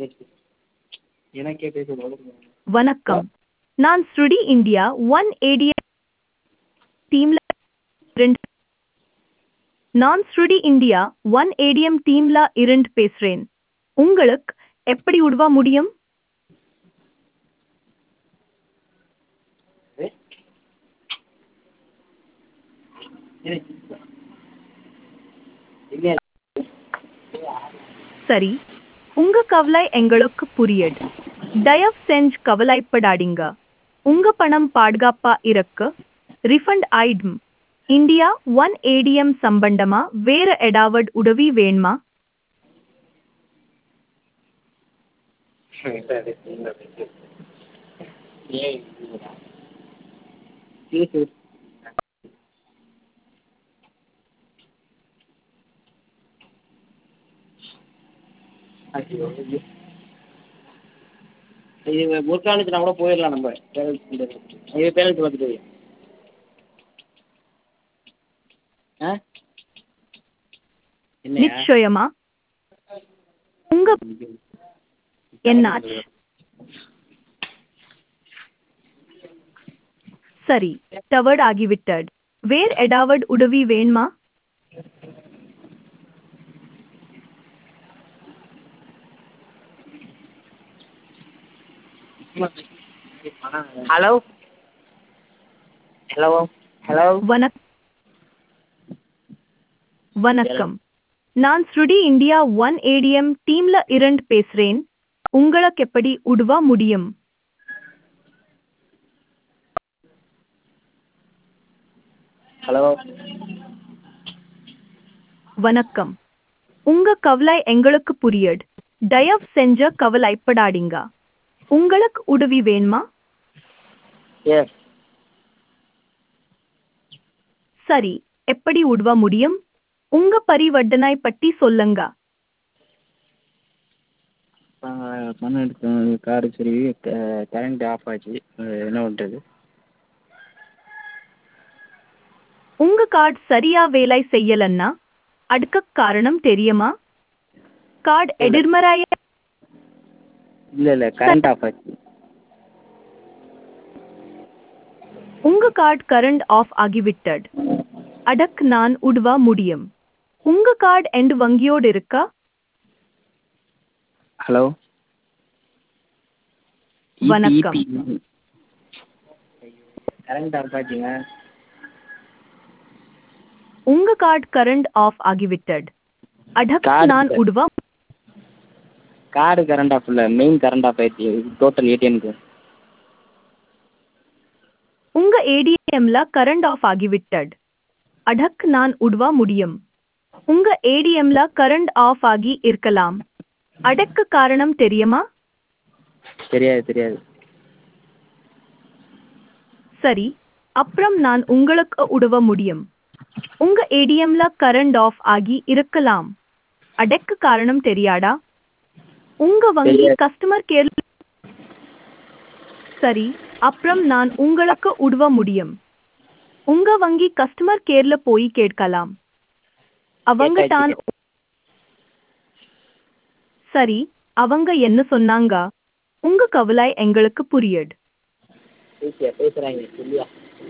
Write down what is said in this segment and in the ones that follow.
சரி சரி எனக்கே பேச வரும் வணக்கம் நான் ஸ்ருடி இந்தியா ஒன் ஏடிஎம் டீம்ல ரெண்டு நான் ஸ்ருடி இந்தியா ஒன் ஏடிஎம் டீம்ல இருந்து பேசுறேன் உங்களுக்கு எப்படி உதவ முடியும் இல்லை சரி உங்க கவலை எங்களுக்கு புரியுது தயவு செஞ்சு கவலைப்படாதீங்க உங்க பணம் பாதுகாப்பா இருக்கு ரிஃபண்ட் ஆயிடும் இந்தியா ஒன் ஏடிஎம் சம்பந்தமா வேற ஏதாவது உதவி வேணுமா சரி ஐயோ ஐயோ இது முற்காலத்துனா கூட போயிடலாம் நம்ம பேலன்ஸ் இது பேலன்ஸ் பார்த்துட்டு ஆ என்னையா நிச்சயமா உங்க என்னாச்சு சரி டவர்ட் ஆகிவிட்டது வேற ஏதாவது உதவி வேணுமா ஹலோ ஹலோ ஹலோ வணக் வணக்கம் நான் ஸ்ருடி இந்தியா ஒன் ஏடிஎம் டீம்ல இருந்து பேசுறேன் உங்களுக்கு எப்படி உதவ முடியும் ஹலோ வணக்கம் உங்க கவலை எங்களுக்கு புரியுது தயவு செஞ்ச கவலைப்படாதீங்க உங்களுக்கு உதவி வேணுமா எஸ் சரி எப்படி உதவ முடியும் உங்க பரிவர்த்தனை பற்றி சொல்லுங்க பணம் எடுத்தோம் கார்டு சரி கரண்ட் ஆஃப் ஆச்சு என்ன பண்ணுறது உங்க கார்டு சரியா வேலை செய்யலன்னா அதுக்கு காரணம் தெரியுமா கார்டு எதிர்மறைய இல்லை இல்லை கரண்ட் ஆஃப் ஆச்சு உங்க கார்டு கரண்ட் ஆஃப் ஆகிவிட்டது அதற்கு நான் உதவ முடியும் உங்க கார்டு எண்ட் வங்கியோடு இருக்கா ஹலோ வணக்கம். கரண்ட் ஆஃப் ஆச்சுங்க உங்க கார்டு கரண்ட் ஆஃப் ஆகிவிட்டது அதற்கு Card நான் இல்ல. உதவ கார்டு கரண்ட் ஆஃப் இல்லை மெயின் கரண்ட் ஆஃப் ஆயிடுச்சு டோட்டல் ஏடிஎம்க்கு உங்க ஏடிஎம்ல கரண்ட் ஆஃப் ஆகிவிட்டது அதற்கு நான் உதவ முடியும் உங்க ஏடிஎம்ல கரண்ட் ஆஃப் ஆகி இருக்கலாம் அதற்கு காரணம் தெரியுமா தெரியாது தெரியாது சரி அப்புறம் நான் உங்களுக்கு உதவ முடியும் உங்க ஏடிஎம்ல கரண்ட் ஆஃப் ஆகி இருக்கலாம் அதற்கு காரணம் தெரியாதா உங்க வங்கி தெரியாது. கஸ்டமர் கேர் சரி அப்புறம் நான் உங்களுக்கு உதவ முடியும் உங்க வங்கி கஸ்டமர் கேர்ல போய் கேட்கலாம் அவங்க தான் சரி அவங்க என்ன சொன்னாங்க உங்க கவலை எங்களுக்கு புரியுது பேசியா பேசுகிறாங்க சொல்லியா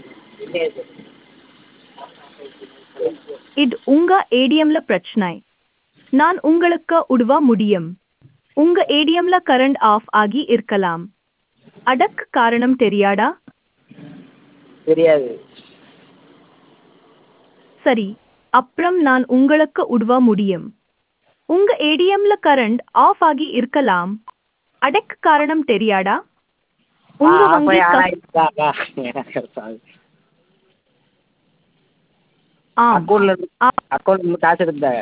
இது உங்க ஏடிஎம்ல பிரச்சனை நான் உங்களுக்கு உதவ முடியும் உங்க ஏடிஎம்ல கரண்ட் ஆஃப் ஆகி இருக்கலாம் அதற்கு காரணம் தெரியாதா தெரியாது சரி அப்புறம் நான் உங்களுக்கு உதவ முடியும் உங்க ஏடிஎம்ல கரண்ட் ஆஃப் ஆகி இருக்கலாம் அதற்கு காரணம் தெரியாதா உங்க வங்கி கஸ்- ஆம் அக்கௌண்ட்ல இருந்து ஆ- அக்கௌண்ட்ல இருந்து காசு எடுத்தாங்க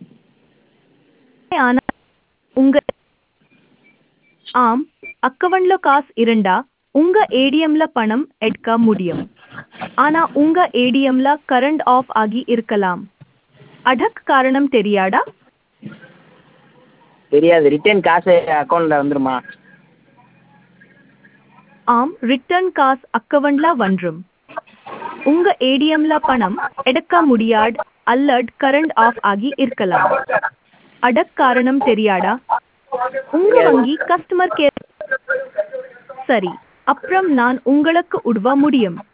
ஆனா உங்க ஆம் அக்கவுண்ட்ல காசு இருந்தா உங்க ஏடிஎம்ல பணம் எடுக்க முடியும் ஆனா உங்க ஏடிஎம்ல கரண்ட் ஆஃப் ஆகி இருக்கலாம் அதற்கு காரணம் தெரியாதா தெரியாது ரிட்டர்ன் காசு அக்கௌண்ட்ல வந்துருமா ஆம் ரிட்டர்ன் காசு அக்கவுண்ட்ல வந்துரும் உங்க ஏடிஎம்ல பணம் எடுக்க முடியாது அல்லது கரண்ட் ஆஃப் ஆகி இருக்கலாம் அதற்கு காரணம் தெரியாதா உங்க வங்கி கஸ்டமர் கேர் சரி அப்புறம் நான் உங்களுக்கு உதவ முடியும்